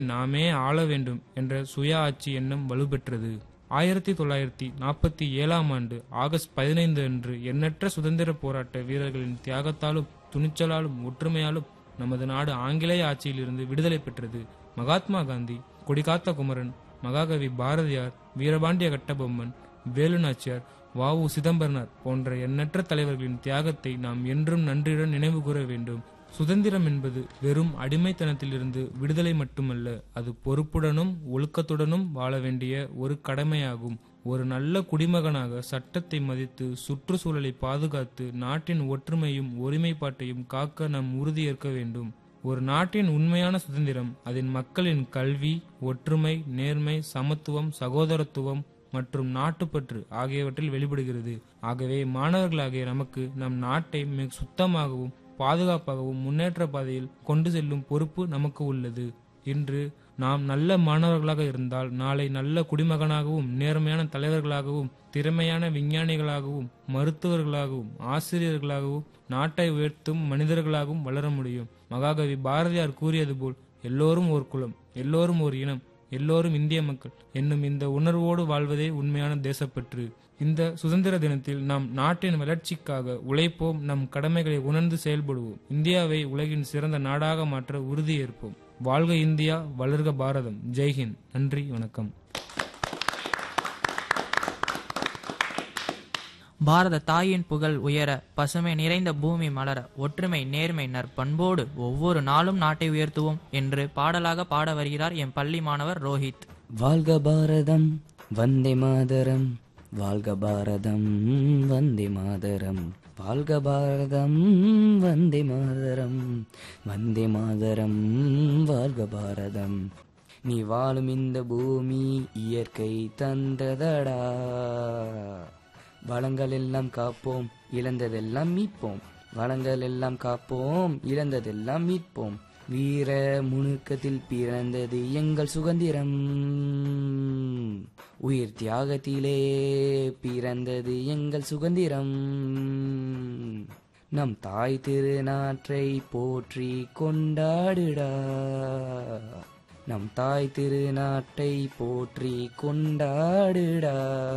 நாமே ஆள வேண்டும் என்ற சுய ஆட்சி எண்ணம் வலுப்பெற்றது ஆயிரத்தி தொள்ளாயிரத்தி நாற்பத்தி ஏழாம் ஆண்டு ஆகஸ்ட் பதினைந்து அன்று எண்ணற்ற சுதந்திர போராட்ட வீரர்களின் தியாகத்தாலும் துணிச்சலாலும் ஒற்றுமையாலும் நமது நாடு ஆங்கிலேய ஆட்சியிலிருந்து விடுதலை பெற்றது மகாத்மா காந்தி கொடிகாத்த குமரன் மகாகவி பாரதியார் வீரபாண்டிய கட்டபொம்மன் வேலு நாச்சியார் வ உ சிதம்பரனார் போன்ற எண்ணற்ற தலைவர்களின் தியாகத்தை நாம் என்றும் நன்றியுடன் நினைவு கூற வேண்டும் சுதந்திரம் என்பது வெறும் அடிமைத்தனத்திலிருந்து விடுதலை மட்டுமல்ல அது பொறுப்புடனும் ஒழுக்கத்துடனும் வாழ வேண்டிய ஒரு கடமையாகும் ஒரு நல்ல குடிமகனாக சட்டத்தை மதித்து சுற்றுச்சூழலை பாதுகாத்து நாட்டின் ஒற்றுமையும் ஒருமைப்பாட்டையும் காக்க நாம் உறுதியேற்க வேண்டும் ஒரு நாட்டின் உண்மையான சுதந்திரம் அதன் மக்களின் கல்வி ஒற்றுமை நேர்மை சமத்துவம் சகோதரத்துவம் மற்றும் நாட்டுப்பற்று ஆகியவற்றில் வெளிப்படுகிறது ஆகவே மாணவர்களாகிய நமக்கு நம் நாட்டை மிக சுத்தமாகவும் பாதுகாப்பாகவும் முன்னேற்ற பாதையில் கொண்டு செல்லும் பொறுப்பு நமக்கு உள்ளது இன்று நாம் நல்ல மாணவர்களாக இருந்தால் நாளை நல்ல குடிமகனாகவும் நேர்மையான தலைவர்களாகவும் திறமையான விஞ்ஞானிகளாகவும் மருத்துவர்களாகவும் ஆசிரியர்களாகவும் நாட்டை உயர்த்தும் மனிதர்களாகவும் வளர முடியும் மகாகவி பாரதியார் கூறியது போல் எல்லோரும் ஒரு குலம் எல்லோரும் ஒரு இனம் எல்லோரும் இந்திய மக்கள் என்னும் இந்த உணர்வோடு வாழ்வதே உண்மையான தேசப்பற்று இந்த சுதந்திர தினத்தில் நாம் நாட்டின் வளர்ச்சிக்காக உழைப்போம் நம் கடமைகளை உணர்ந்து செயல்படுவோம் இந்தியாவை உலகின் சிறந்த நாடாக மாற்ற உறுதியேற்போம் வாழ்க இந்தியா வளர்க பாரதம் ஜெய்ஹிந்த் நன்றி வணக்கம் பாரத தாயின் புகழ் உயர பசுமை நிறைந்த பூமி மலர ஒற்றுமை நேர்மை நற்பண்போடு ஒவ்வொரு நாளும் நாட்டை உயர்த்துவோம் என்று பாடலாக பாட வருகிறார் என் பள்ளி மாணவர் ரோஹித் வாழ்க பாரதம் வந்தே மாதரம் வாழ்க பாரதம் வந்தே மாதரம் வாழ்க பாரதம் வந்தே மாதரம் வந்தே மாதரம் வாழ்க பாரதம் நீ வாழும் இந்த பூமி இயற்கை தந்ததடா வளங்கள் எல்லாம் காப்போம் இழந்ததெல்லாம் மீட்போம் வளங்கள் எல்லாம் காப்போம் இழந்ததெல்லாம் மீட்போம் வீர முணுக்கத்தில் பிறந்தது எங்கள் சுதந்திரம் உயிர் தியாகத்திலே பிறந்தது எங்கள் சுதந்திரம் நம் தாய் திருநாற்றை போற்றி கொண்டாடுடா நம் தாய் திருநாட்டை போற்றி கொண்டாடுடா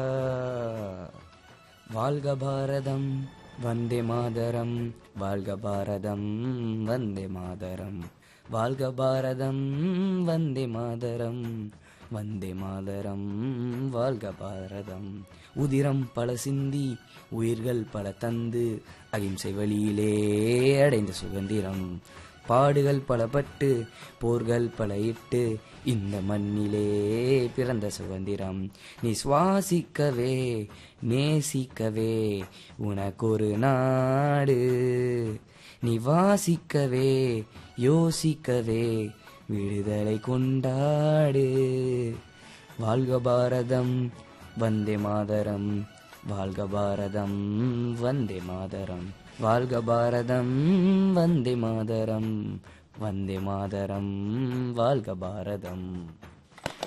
வாழ்க பாரதம் வந்தே மாதரம் வாழ்க பாரதம் வந்தே மாதரம் வாழ்க பாரதம் வந்தே மாதரம் வந்தே மாதரம் வாழ்க பாரதம் உதிரம் பல சிந்தி உயிர்கள் பல தந்து அகிம்சை வழியிலே அடைந்த சுதந்திரம் பாடுகள் பல பட்டு போர்கள் பல இட்டு இந்த மண்ணிலே பிறந்த சுதந்திரம் நீ சுவாசிக்கவே நேசிக்கவே உனக்கொரு நாடு நீ வாசிக்கவே யோசிக்கவே விடுதலை கொண்டாடு வாழ்க பாரதம் வந்தே மாதரம் வாழ்க பாரதம் வந்தே மாதரம் வாழ்க பாரதம் வந்தே மாதரம் வந்தே மாதரம் வாழ்க பாரதம்